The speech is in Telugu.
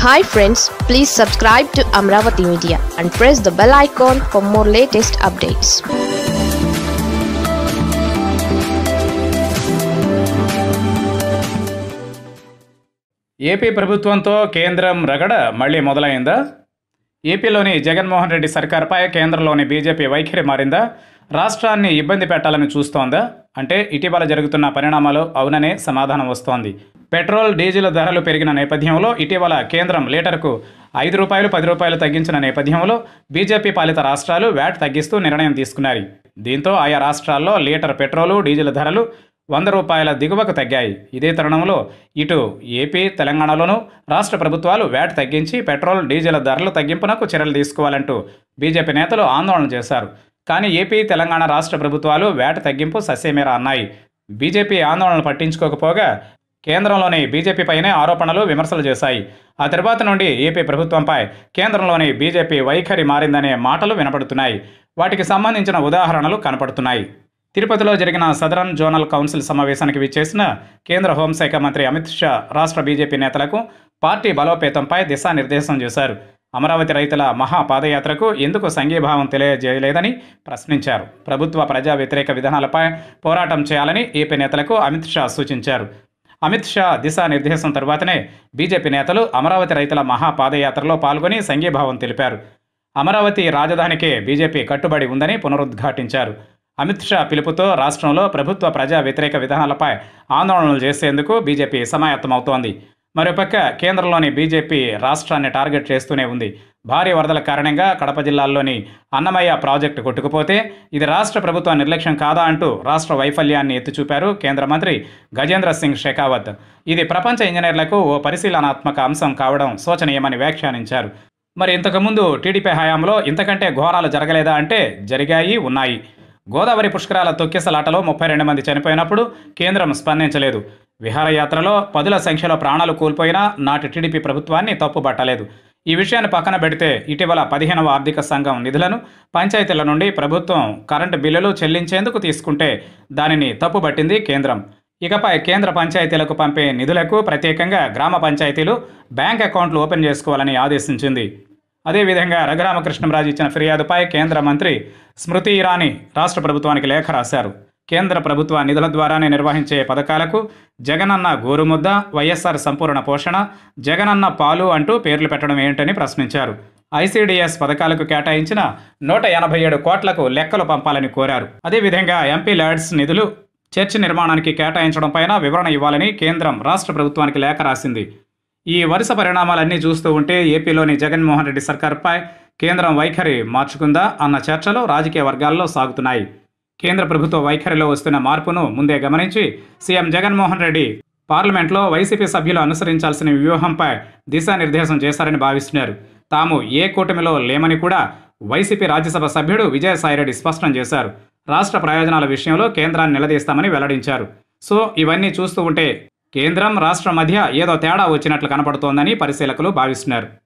hi friends please subscribe to Amaravati media and press the bell icon for more latest updates AP ప్రభుత్వంతో కేంద్రం రగడ మళ్ళీ మొదలైందా ఏపీలోని జగన్మోహన్ రెడ్డి సర్కార్పై కేంద్రంలోని బీజేపీ వైఖరి మారిందా రాష్ట్రాన్ని ఇబ్బంది పెట్టాలని చూస్తోందా అంటే ఇటీవల జరుగుతున్న పరిణామాలు అవుననే సమాధానం వస్తోంది పెట్రోల్ డీజిల్ ధరలు పెరిగిన నేపథ్యంలో ఇటీవల కేంద్రం లీటర్కు ఐదు రూపాయలు పది రూపాయలు తగ్గించిన నేపథ్యంలో బీజేపీ పాలిత రాష్ట్రాలు వ్యాట్ తగ్గిస్తూ నిర్ణయం తీసుకున్నారు దీంతో ఆయా రాష్ట్రాల్లో లీటర్ పెట్రోలు డీజిల్ ధరలు వంద రూపాయల దిగువకు తగ్గాయి ఇదే తరుణంలో ఇటు ఏపీ తెలంగాణలోనూ రాష్ట్ర ప్రభుత్వాలు వ్యాట్ తగ్గించి పెట్రోల్ డీజిల్ ధరలు తగ్గింపునకు చర్యలు తీసుకోవాలంటూ బీజేపీ నేతలు ఆందోళన చేశారు కానీ ఏపీ తెలంగాణ రాష్ట్ర ప్రభుత్వాలు వ్యాట్ తగ్గింపు ససేమేరా అన్నాయి బీజేపీ ఆందోళనలు పట్టించుకోకపోగా కేంద్రంలోని బీజేపీపైనే ఆరోపణలు విమర్శలు చేశాయి ఆ తర్వాత నుండి ఏపీ ప్రభుత్వంపై కేంద్రంలోని బీజేపీ వైఖరి మారిందనే మాటలు వినపడుతున్నాయి వాటికి సంబంధించిన ఉదాహరణలు కనపడుతున్నాయి తిరుపతిలో జరిగిన సదరన్ జోనల్ కౌన్సిల్ సమావేశానికి విచ్చేసిన కేంద్ర హోంశాఖ మంత్రి అమిత్ షా రాష్ట్ర బీజేపీ నేతలకు పార్టీ బలోపేతంపై దిశానిర్దేశం చేశారు అమరావతి రైతుల మహా పాదయాత్రకు ఎందుకు సంఘీభావం తెలియజేయలేదని ప్రశ్నించారు ప్రభుత్వ ప్రజా వ్యతిరేక విధానాలపై పోరాటం చేయాలని ఏపీ నేతలకు అమిత్ షా సూచించారు అమిత్ షా దిశానిర్దేశం తర్వాతనే బీజేపీ నేతలు అమరావతి రైతుల మహా పాదయాత్రలో పాల్గొని సంఘీభావం తెలిపారు అమరావతి రాజధానికే బీజేపీ కట్టుబడి ఉందని పునరుద్ఘాటించారు అమిత్ షా పిలుపుతో రాష్ట్రంలో ప్రభుత్వ ప్రజా వ్యతిరేక విధానాలపై ఆందోళనలు చేసేందుకు బీజేపీ సమాయత్తమవుతోంది మరోపక్క కేంద్రంలోని బీజేపీ రాష్ట్రాన్ని టార్గెట్ చేస్తూనే ఉంది భారీ వరదల కారణంగా కడప జిల్లాల్లోని అన్నమయ్య ప్రాజెక్టు కొట్టుకుపోతే ఇది రాష్ట్ర ప్రభుత్వ నిర్లక్ష్యం కాదా అంటూ రాష్ట్ర వైఫల్యాన్ని ఎత్తిచూపారు కేంద్ర మంత్రి గజేంద్ర సింగ్ షెకావత్ ఇది ప్రపంచ ఇంజనీర్లకు ఓ పరిశీలనాత్మక అంశం కావడం శోచనీయమని వ్యాఖ్యానించారు మరి ఇంతకుముందు టీడీపీ హయాంలో ఇంతకంటే ఘోరాలు జరగలేదా అంటే జరిగాయి ఉన్నాయి గోదావరి పుష్కరాల తొక్కిసలాటలో ముప్పై రెండు మంది చనిపోయినప్పుడు కేంద్రం స్పందించలేదు విహారయాత్రలో పదుల సంఖ్యలో ప్రాణాలు కోల్పోయినా నాటి టీడీపీ ప్రభుత్వాన్ని తప్పుబట్టలేదు ఈ విషయాన్ని పక్కన పెడితే ఇటీవల పదిహేనవ ఆర్థిక సంఘం నిధులను పంచాయతీల నుండి ప్రభుత్వం కరెంటు బిల్లులు చెల్లించేందుకు తీసుకుంటే దానిని తప్పుబట్టింది కేంద్రం ఇకపై కేంద్ర పంచాయతీలకు పంపే నిధులకు ప్రత్యేకంగా గ్రామ పంచాయతీలు బ్యాంక్ అకౌంట్లు ఓపెన్ చేసుకోవాలని ఆదేశించింది అదేవిధంగా రఘురామకృష్ణంరాజు ఇచ్చిన ఫిర్యాదుపై కేంద్ర మంత్రి స్మృతి ఇరానీ రాష్ట్ర ప్రభుత్వానికి లేఖ రాశారు కేంద్ర ప్రభుత్వ నిధుల ద్వారానే నిర్వహించే పథకాలకు జగనన్న గోరుముద్ద వైఎస్ఆర్ సంపూర్ణ పోషణ జగనన్న పాలు అంటూ పేర్లు పెట్టడం ఏంటని ప్రశ్నించారు ఐసీడీఎస్ పథకాలకు కేటాయించిన నూట ఎనభై ఏడు కోట్లకు లెక్కలు పంపాలని కోరారు అదేవిధంగా ఎంపీ ల్యాడ్స్ నిధులు చర్చి నిర్మాణానికి కేటాయించడం పైన వివరణ ఇవ్వాలని కేంద్రం రాష్ట్ర ప్రభుత్వానికి లేఖ రాసింది ఈ వరుస పరిణామాలన్నీ చూస్తూ ఉంటే ఏపీలోని జగన్మోహన్ రెడ్డి సర్కార్పై కేంద్రం వైఖరి మార్చుకుందా అన్న చర్చలు రాజకీయ వర్గాల్లో సాగుతున్నాయి కేంద్ర ప్రభుత్వ వైఖరిలో వస్తున్న మార్పును ముందే గమనించి సీఎం జగన్మోహన్ రెడ్డి పార్లమెంట్లో వైసీపీ సభ్యులు అనుసరించాల్సిన వ్యూహంపై దిశానిర్దేశం చేశారని భావిస్తున్నారు తాము ఏ కూటమిలో లేమని కూడా వైసీపీ రాజ్యసభ సభ్యుడు విజయసాయిరెడ్డి స్పష్టం చేశారు రాష్ట్ర ప్రయోజనాల విషయంలో కేంద్రాన్ని నిలదీస్తామని వెల్లడించారు సో ఇవన్నీ చూస్తూ ఉంటే కేంద్రం రాష్ట్రం మధ్య ఏదో తేడా వచ్చినట్లు కనపడుతోందని పరిశీలకులు భావిస్తున్నారు